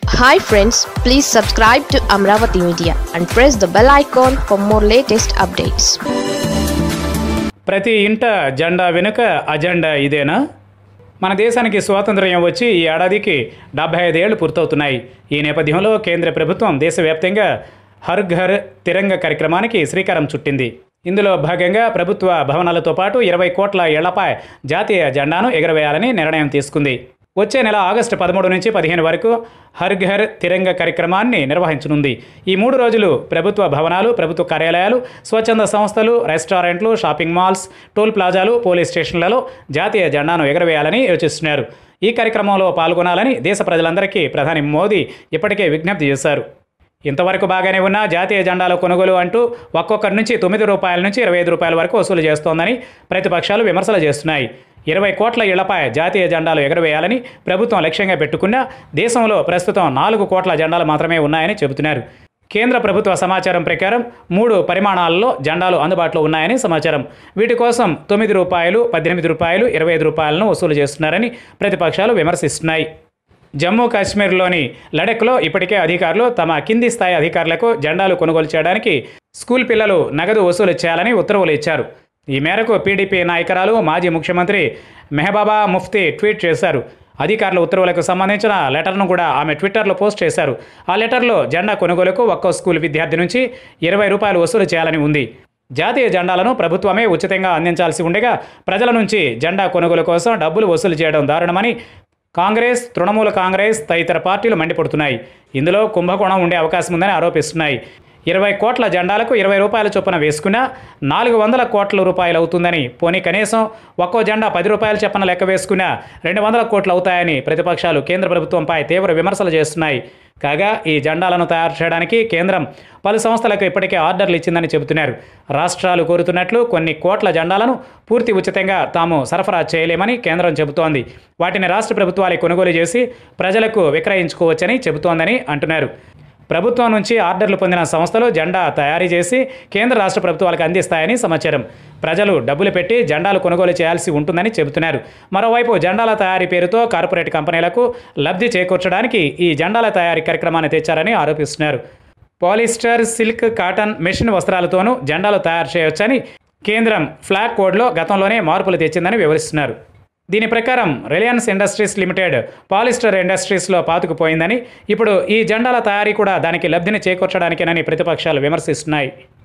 hi friends please subscribe to Amaravati media and press the bell icon for more latest updates ప్రతి ఇంట జెండా వెనుక agenda ఇదేనా మన దేశానికి స్వాతంత్ర్యం వచ్చి ఈ ఏడాదికి డెబ్బై ఐదేళ్లు పూర్తవుతున్నాయి ఈ నేపథ్యంలో కేంద్ర ప్రభుత్వం దేశవ్యాప్తంగా హర్ ఘర్ తిరంగ కార్యక్రమానికి శ్రీకారం చుట్టింది ఇందులో భాగంగా ప్రభుత్వ భవనాలతో పాటు ఇరవై కోట్ల ఇళ్లపై జాతీయ జెండాను ఎగురవేయాలని నిర్ణయం తీసుకుంది వచ్చే నెల ఆగస్టు పదమూడు నుంచి పదిహేను వరకు హర్ ఘర్ తిరంగ కార్యక్రమాన్ని నిర్వహించనుంది ఈ మూడు రోజులు ప్రభుత్వ భవనాలు ప్రభుత్వ కార్యాలయాలు స్వచ్ఛంద సంస్థలు రెస్టారెంట్లు షాపింగ్ మాల్స్ టోల్ ప్లాజాలు పోలీస్ స్టేషన్లలో జాతీయ జెండాను ఎగరవేయాలని యోచిస్తున్నారు ఈ కార్యక్రమంలో పాల్గొనాలని దేశ ప్రజలందరికీ ప్రధాని మోదీ ఇప్పటికే విజ్ఞప్తి చేశారు ఇంతవరకు బాగానే ఉన్న జాతీయ జెండాల కొనుగోలు అంటూ ఒక్కొక్కరి నుంచి తొమ్మిది రూపాయల నుంచి ఇరవై ఐదు రూపాయల వరకు వసూలు చేస్తోందని ప్రతిపక్షాలు విమర్శలు చేస్తున్నాయి ఇరవై కోట్ల ఇళ్లపై జాతీయ జెండాలు ఎగరవేయాలని ప్రభుత్వం లక్ష్యంగా పెట్టుకున్న దేశంలో ప్రస్తుతం నాలుగు కోట్ల జెండాలు మాత్రమే ఉన్నాయని చెబుతున్నారు కేంద్ర ప్రభుత్వ సమాచారం ప్రకారం మూడు పరిమాణాలలో జెండాలు అందుబాటులో ఉన్నాయని సమాచారం వీటి కోసం తొమ్మిది రూపాయలు పద్దెనిమిది రూపాయలు ఇరవై ఐదు రూపాయలను వసూలు చేస్తున్నారని ప్రతిపక్షాలు విమర్శిస్తున్నాయి జమ్మూ కాశ్మీర్లోని లడఖ్లో ఇప్పటికే అధికారులు తమ కింది స్థాయి అధికారులకు జెండాలు కొనుగోలు చేయడానికి స్కూల్ పిల్లలు నగదు వసూలు చేయాలని ఉత్తర్వులు ఇచ్చారు ఈ మేరకు పీడీపీ నాయకురాలు మాజీ ముఖ్యమంత్రి మెహబాబా ముఫ్తీ ట్వీట్ చేశారు అధికారుల ఉత్తర్వులకు సంబంధించిన లెటర్ను కూడా ఆమె ట్విట్టర్లో పోస్ట్ చేశారు ఆ లెటర్లో జెండా కొనుగోలుకు ఒక్కో స్కూల్ విద్యార్థి నుంచి ఇరవై రూపాయలు వసూలు చేయాలని ఉంది జాతీయ జెండాలను ప్రభుత్వమే ఉచితంగా అందించాల్సి ఉండగా ప్రజల నుంచి జెండా కొనుగోలు కోసం డబ్బులు వసూలు చేయడం దారుణమని కాంగ్రెస్ తృణమూల కాంగ్రెస్ తదితర పార్టీలు మండిపడుతున్నాయి ఇందులో కుంభకోణం ఉండే అవకాశం ఉందని ఆరోపిస్తున్నాయి ఇరవై కోట్ల జెండాలకు ఇరవై రూపాయల చొప్పున వేసుకున్నా నాలుగు వందల కోట్ల రూపాయలు అవుతుందని పోనీ కనీసం ఒక్కో జెండా పది రూపాయల చొప్పున లెక్క వేసుకున్నా రెండు వందల కోట్లు అవుతాయని ప్రతిపక్షాలు కేంద్ర ప్రభుత్వంపై తీవ్ర విమర్శలు చేస్తున్నాయి కాగా ఈ జెండాలను తయారు చేయడానికి కేంద్రం పలు సంస్థలకు ఇప్పటికే ఆర్డర్లు ఇచ్చిందని చెబుతున్నారు రాష్ట్రాలు కోరుతున్నట్లు కొన్ని కోట్ల జెండాలను పూర్తి ఉచితంగా తాము సరఫరా చేయలేమని కేంద్రం చెబుతోంది వాటిని రాష్ట్ర ప్రభుత్వాలే కొనుగోలు చేసి ప్రజలకు విక్రయించుకోవచ్చని చెబుతోందని అంటున్నారు ప్రభుత్వం నుంచి ఆర్డర్లు పొందిన సంస్థలు జెండా తయారీ చేసి కేంద్ర రాష్ట్ర ప్రభుత్వాలకు అందిస్తాయని సమాచారం ప్రజలు డబ్బులు పెట్టి జెండాలు కొనుగోలు చేయాల్సి ఉంటుందని చెబుతున్నారు మరోవైపు జెండాల తయారీ పేరుతో కార్పొరేట్ కంపెనీలకు లబ్ధి చేకూర్చడానికి ఈ జెండాల తయారీ కార్యక్రమాన్ని తెచ్చారని ఆరోపిస్తున్నారు పాలిస్టర్ సిల్క్ కాటన్ మెషిన్ వస్త్రాలతోనూ జెండాలు తయారు చేయవచ్చని కేంద్రం ఫ్లాగ్ కోడ్లో గతంలోనే మార్పులు తెచ్చిందని వివరిస్తున్నారు దీని ప్రకారం రిలయన్స్ ఇండస్ట్రీస్ లిమిటెడ్ పాలిస్టర్ ఇండస్ట్రీస్లో పాతుకుపోయిందని ఇప్పుడు ఈ జెండాల తయారీ కూడా దానికి లబ్ధిని చేకూర్చడానికేనని ప్రతిపక్షాలు విమర్శిస్తున్నాయి